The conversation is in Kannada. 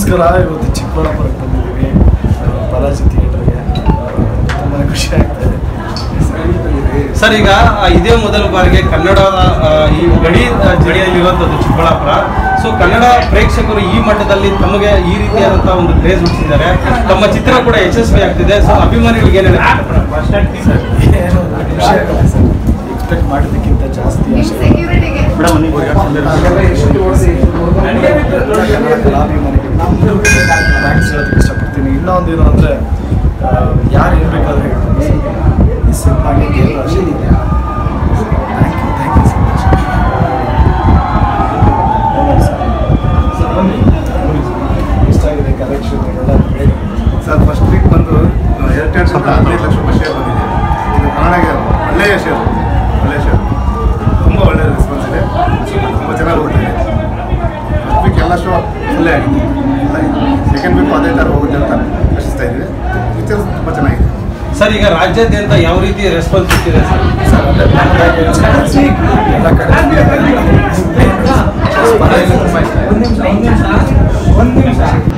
ನಮಸ್ಕಾರ ಇವತ್ತು ಚಿಕ್ಕಬಳ್ಳಾಪುರಕ್ಕೆ ಬಂದಿದ್ದೀವಿ ಆ, ಬಾಲಾಜಿ ಥಿಯೇಟರ್ಗೆ ತುಂಬಾ ಖುಷಿ ಆಗ್ತಾ ಇದೆ ಸರ್ ಈಗ ಆ, ಇದೇ ಮೊದಲ ಬಾರಿಗೆ ಕನ್ನಡದ ಆ, ಈ ಗಡಿ ಆ, ಜಿಲ್ಲೆಯಲ್ಲಿರುವಂಥದ್ದು ಚಿಕ್ಕಬಳ್ಳಾಪುರ ಸೊ ಕನ್ನಡ ಪ್ರೇಕ್ಷಕರು ಈ ಮಟ್ಟದಲ್ಲಿ ತಮಗೆ ಈ ರೀತಿಯಾದಂತಹ ಒಂದು ಕ್ರೇಜ್ ಹುಟ್ಟಿಸಿದ್ದಾರೆ ತಮ್ಮ ಚಿತ್ರ ಕೂಡ ಯಶಸ್ವಿ ಆಗ್ತಿದೆ ಸೊ ಅಭಿಮಾನಿಗಳಿಗೆ ಏನ್ ಹೇಳ್ತಾರೆ ಸರ್ ಏನು ಖುಷಿ ಆಗುತ್ತೆ ಸರ್ ಎಕ್ಸ್ಪೆಕ್ಟ್ ಮಾಡೋದಕ್ಕಿಂತ ಜಾಸ್ತಿ ಆಶೆ ಸೆಕ್ಯೂರಿಟಿಗೆ ಕನ್ನಡ ಕಲಾಭಿಮಾನಿಗಳಿಗೆ ಥ್ಯಾಂಕ್ಸ್ ಹೇಳೋದಕ್ಕೆ ಇಷ್ಟಪಡ್ತೀನಿ ಇನ್ನೊಂದು ಏನು ಅಂದರೆ ಯಾರು ಏನು ಬೇಕಾದರೂ ಹೇಳ್ತಾರೆ ಸರ್ ಈ ಸಿನಿಮಾಗೆ ಗೆಲ್ಲೋ ಅಷ್ಟೇ thank you thank you so much ಇಷ್ಟ ಆಗಿದೆ ಕಲೆಕ್ಷನ್ ಎಲ್ಲ ಹೇಳಿ ಸರ್ ಫಸ್ಟ್ ವೀಕ್ ಬಂದು ಎರಡು ಸಾವಿರದ ಹದಿನೈದು ಲಕ್ಷ ರೂಪಾಯಿ ಶೇರ್ ಬಂದಿದೆ ಇದು ಕನ್ನಡಗೆ ಒಳ್ಳೆಯ ಶೇರ್ ಒಳ್ಳೆಯ ಶೇರ್ ತುಂಬ ಒಳ್ಳೆಯ ರೆಸ್ಪಾನ್ಸ್ ಇದೆ ತುಂಬ ಚೆನ್ನಾಗಿ ಹೋಗ್ತಿದೆ ಫಸ್ಟ್ ವೀಕ್ ಎಲ್ಲ ಶೋ ಒಳ್ಳೆ ಆಗಿದೆ ಎಲ್ಲ ಸೆಕೆಂಡ್ ವೀಕ್ ಅದೇ ಥರ ಹೋಗುತ್ತೆ ಅಂತ ಆಶಿಸ್ತಾ ಇದ್ದೀವಿ ಪಿಕ್ಚರ್ಸ್ ತುಂಬ ಚೆನ್ನಾಗಿದೆ ಸರ್ ಈಗ ರಾಜ್ಯಾದ್ಯಂತ ಯಾವ ರೀತಿ ರೆಸ್ಪಾನ್ಸ್ ಸಿಗ್ತಿದೆ ಸರ್ ಸರ್ ಅಂದರೆ ಎಲ್ಲ ಕಡೆ ಒಂದು ನಿಮಿಷ ಒಂದು ನಿಮಿಷ ಒಂದು ನಿಮಿಷ